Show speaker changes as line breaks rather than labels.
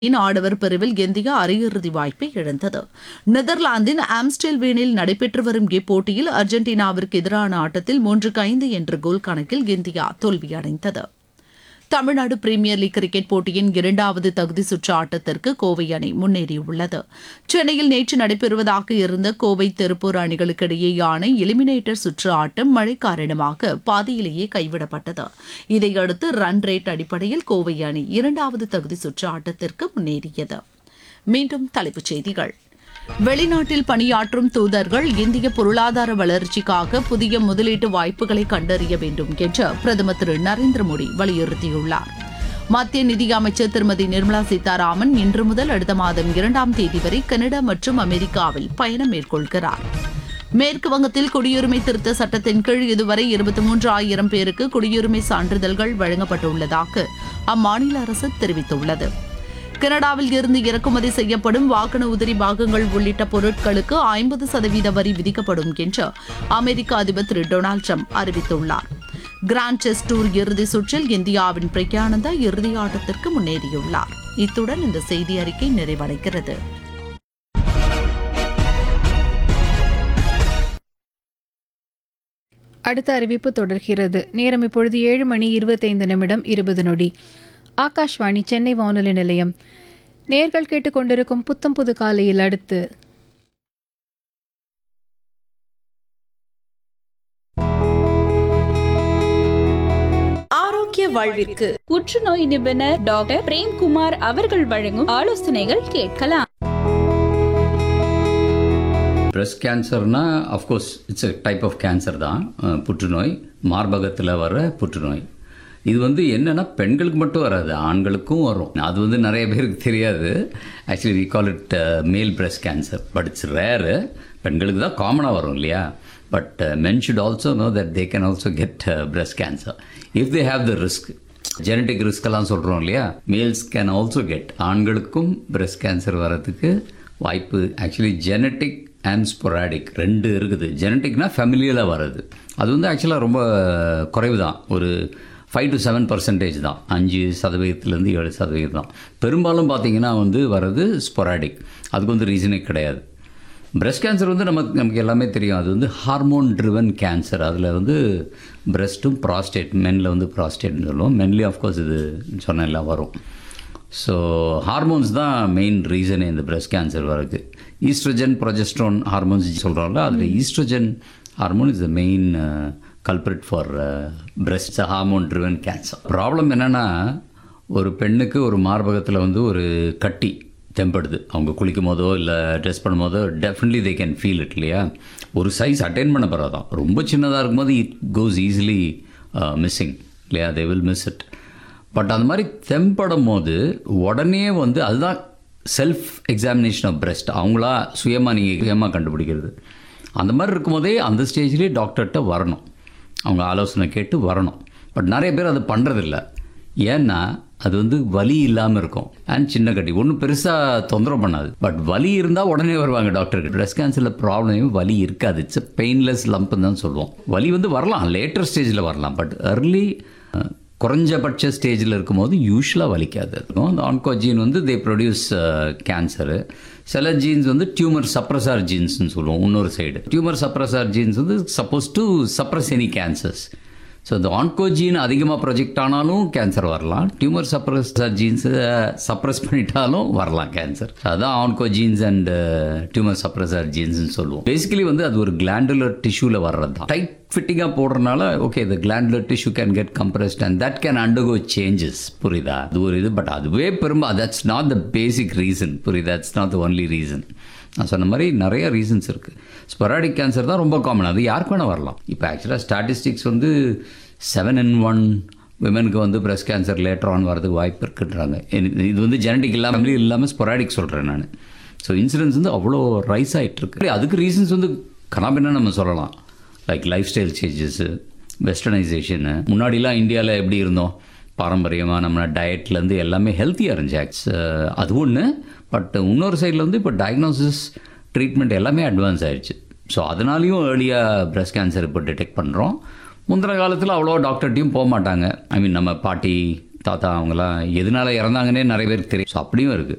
இன் ஆடவர் பிரிவில் இந்தியா அரையிறுதி வாய்ப்பை இழந்தது நெதர்லாந்தின் ஆம்ஸ்டெல்வேனில் நடைபெற்று வரும் இப்போட்டியில் அர்ஜென்டினாவிற்கு எதிரான ஆட்டத்தில் மூன்றுக்கு ஐந்து என்ற கோல் கணக்கில் இந்தியா தோல்வியடைந்தது தமிழ்நாடு பிரீமியர் லீக் கிரிக்கெட் போட்டியின் இரண்டாவது தகுதி சுற்று ஆட்டத்திற்கு கோவை அணி முன்னேறியுள்ளது சென்னையில் நேற்று நடைபெறுவதாக இருந்த கோவை திருப்பூர் அணிகளுக்கிடையேயான எலிமினேட்டர் சுற்று ஆட்டம் மழை காரணமாக பாதியிலேயே கைவிடப்பட்டது இதையடுத்து ரன் ரேட் அடிப்படையில் கோவை அணி இரண்டாவது தகுதி சுற்று ஆட்டத்திற்கு முன்னேறியது மீண்டும் தலைப்புச் செய்திகள் வெளிநாட்டில் பணியாற்றும் தூதர்கள் இந்திய பொருளாதார வளர்ச்சிக்காக புதிய முதலீட்டு வாய்ப்புகளை கண்டறிய வேண்டும் என்று பிரதமர் திரு நரேந்திர மோடி வலியுறுத்தியுள்ளார் மத்திய நிதியமைச்சர் திருமதி நிர்மலா சீதாராமன் இன்று முதல் அடுத்த மாதம் இரண்டாம் தேதி வரை கனடா மற்றும் அமெரிக்காவில் பயணம் மேற்கொள்கிறார் மேற்கு வங்கத்தில் குடியுரிமை திருத்த சட்டத்தின் கீழ் இதுவரை இருபத்தி மூன்று ஆயிரம் பேருக்கு குடியுரிமை சான்றிதழ்கள் வழங்கப்பட்டுள்ளதாக அம்மாநில அரசு தெரிவித்துள்ளது கனடாவில் இருந்து இறக்குமதி செய்யப்படும் வாகன உதிரி பாகங்கள் உள்ளிட்ட பொருட்களுக்கு ஐம்பது சதவீத வரி விதிக்கப்படும் என்று அமெரிக்க அதிபர் திரு டொனால்டு ட்ரம்ப் அறிவித்துள்ளார் கிராண்ட் செஸ் டூர் இறுதி சுற்றில் இந்தியாவின் பிரக்யானந்தா இறுதி ஆட்டத்திற்கு முன்னேறியுள்ளார் இத்துடன் இந்த செய்தி அறிக்கை நிறைவடைகிறது
அடுத்த அறிவிப்பு தொடர்கிறது நேரம் இப்பொழுது ஏழு மணி இருபத்தைந்து நிமிடம் இருபது நொடி ஆகாஷ்வாணி சென்னை வானொலி நிலையம் நேர்கள் கேட்டுக்கொண்டிருக்கும் புத்தம் புது காலையில் அடுத்து
ஆரோக்கிய வாழ்விற்கு புற்றுநோய் நிபுணர் டாக்டர் பிரேம்குமார் அவர்கள் வழங்கும் ஆலோசனைகள் கேட்கலாம்
பிரஸ்ட் கேன்சர்னா of course it's a type of cancer தான் அஹ், புற்றுநோய் மார்பகத்தில் வர புற்றுநோய் இது வந்து என்னன்னா பெண்களுக்கு மட்டும் வராது ஆண்களுக்கும் வரும் அது வந்து நிறைய பேருக்கு தெரியாது actually we call it male breast cancer but it's rare பெண்களுக்கு தான் காமனாக வரும் இல்லையா but men should also know that they can also get breast cancer if they have the risk genetic ரிஸ்கெல்லாம் சொல்கிறோம் இல்லையா மேல்ஸ் கேன் ஆல்சோ கெட் ஆண்களுக்கும் breast cancer வரதுக்கு வாய்ப்பு ஆக்சுவலி ஜெனட்டிக் அண்ட் ஸ்பொராடிக் ரெண்டு இருக்குது ஜெனட்டிக்னா ஃபெமிலியலாக வர்றது அது வந்து ஆக்சுவலாக ரொம்ப குறைவு தான் ஒரு ஃபைவ் டு செவன் பர்சன்டேஜ் தான் அஞ்சு சதவீதத்துலேருந்து ஏழு சதவீதம் தான் பெரும்பாலும் பார்த்தீங்கன்னா வந்து வர்றது ஸ்பொராடிக் அதுக்கு வந்து ரீசனே கிடையாது பிரஸ்ட் கேன்சர் வந்து நமக்கு நமக்கு எல்லாமே தெரியும் அது வந்து ஹார்மோன் ட்ரிவன் கேன்சர் அதில் வந்து பிரஸ்ட்டும் ப்ராஸ்டேட் மென்னில் வந்து ப்ராஸ்டேட்னு சொல்லுவோம் மென்லி ஆஃப்கோர்ஸ் இது சொன்ன எல்லாம் வரும் ஸோ ஹார்மோன்ஸ் தான் மெயின் ரீசனே இந்த பிரஸ்ட் கேன்சர் வரது ஈஸ்ட்ரோஜன் ப்ரொஜெஸ்ட்ரோன் ஹார்மோன்ஸ் சொல்கிறோம்ல அதில் estrogen hormone is the main culprit for breast hormone driven cancer problem என்னென்னா ஒரு பெண்ணுக்கு ஒரு மார்பகத்தில் வந்து ஒரு கட்டி தெம்படுது அவங்க குளிக்கும் போதோ இல்லை ட்ரெஸ் பண்ணும் போதோ definitely they can feel it இல்லையா ஒரு சைஸ் அட்டைன் பண்ண பிறதான் ரொம்ப சின்னதாக இருக்கும்போது இட் கோஸ் ஈஸிலி மிஸ்ஸிங் இல்லையா they will miss it but அந்த மாதிரி தெம்படும் போது உடனே வந்து அதுதான் செல்ஃப் எக்ஸாமினேஷன் ஆஃப் பிரஸ்ட் அவங்களா சுயமாக நீங்கள் சுயமாக கண்டுபிடிக்கிறது அந்த மாதிரி இருக்கும்போதே அந்த ஸ்டேஜ்லேயே டாக்டர்கிட்ட வரணும் அவங்க ஆலோசனை கேட்டு வரணும் பட் நிறைய பேர் அது பண்ணுறதில்ல ஏன்னா அது வந்து வலி இல்லாமல் இருக்கும் அண்ட் சின்ன கட்டி ஒன்றும் பெருசாக தொந்தரவு பண்ணாது பட் வலி இருந்தால் உடனே வருவாங்க டாக்டருக்கு பிரஸ்ட் கேன்சரில் ப்ராப்ளமே வலி இருக்காது இட்ஸ் பெயின்லெஸ் லம்ப்னு தான் சொல்லுவோம் வலி வந்து வரலாம் லேட்டர் ஸ்டேஜில் வரலாம் பட் early குறைஞ்சபட்ச ஸ்டேஜில் இருக்கும்போது யூஸ்வலாக வலிக்காது இருக்கும் அந்த ஆன்கோஜீன் வந்து தே ப்ரொடியூஸ் கேன்சரு சில ஜீன்ஸ் வந்து டியூமர் சப்ரஸார் ஜீன்ஸ்னு சொல்லுவோம் இன்னொரு சைடு டியூமர் சப்ரஸார் ஜீன்ஸ் வந்து supposed to suppress any cancers so இந்த ஆன்கோஜீன் அதிகமாக ப்ரொஜெக்ட் ஆனாலும் கேன்சர் வரலாம் டியூமர் சப்ரஸார் ஜீன்ஸை சப்ரஸ் பண்ணிட்டாலும் வரலாம் கேன்சர் அதான் ஆன்கோஜீன்ஸ் அண்ட் டியூமர் சப்ரஸார் ஜீன்ஸ்னு சொல்லுவோம் பேசிக்கலி வந்து அது ஒரு கிளாண்டுலர் டிஷ்யூவில் வர்றது தான் டைட் ஃபிட்டிங்காக போடுறதுனால okay the glandular tissue can get compressed and that can undergo changes புரியுதா அது ஒரு இது பட் அதுவே பெரும்பா that's not the basic reason புரியுதா that's not the only reason நான் சொன்ன மாதிரி நிறைய ரீசன்ஸ் இருக்குது ஸ்பொராடிக் கேன்சர் தான் ரொம்ப காமன் அது யாருக்கு வேணால் வரலாம் இப்போ ஆக்சுவலாக ஸ்டாட்டிஸ்டிக்ஸ் வந்து செவன் இன் ஒன் விமனுக்கு வந்து பிரஸ்ட் கேன்சர் லேட்டர் ஆன் வரதுக்கு வாய்ப்பு இருக்குன்றாங்க இது- இது வந்து ஜெனடிக் இல்லாமல் இல்லாமல் ஸ்பொராடிக் சொல்கிறேன் நான் ஸோ இன்சூரன்ஸ் வந்து அவ்வளோ ரைஸ் ஆகிட்டு இருக்கு அதுக்கு ரீசன்ஸ் வந்து கனாபின்னா நம்ம சொல்லலாம் like lifestyle changes westernisation முன்னாடிலாம் இந்தியாவில் எப்படி இருந்தோம் பாரம்பரியமாக நம்ம டயட்லேருந்து எல்லாமே ஹெல்த்தியாக இருந்துச்சு அது ஒன்று பட் இன்னொரு சைடில் வந்து இப்போ டயக்னோசிஸ் ட்ரீட்மெண்ட் எல்லாமே அட்வான்ஸ் ஆயிடுச்சு ஸோ அதனாலையும் ஏர்லியாக பிரஸ்ட் கேன்சர் இப்போ டிடெக்ட் பண்ணுறோம் முந்தின காலத்தில் அவ்வளோ டாக்டர்கிட்டையும் போக மாட்டாங்க ஐ மீன் நம்ம பாட்டி தாத்தா அவங்களாம் எதனால இறந்தாங்கன்னே நிறைய பேருக்கு தெரியும் ஸோ அப்படியும் இருக்குது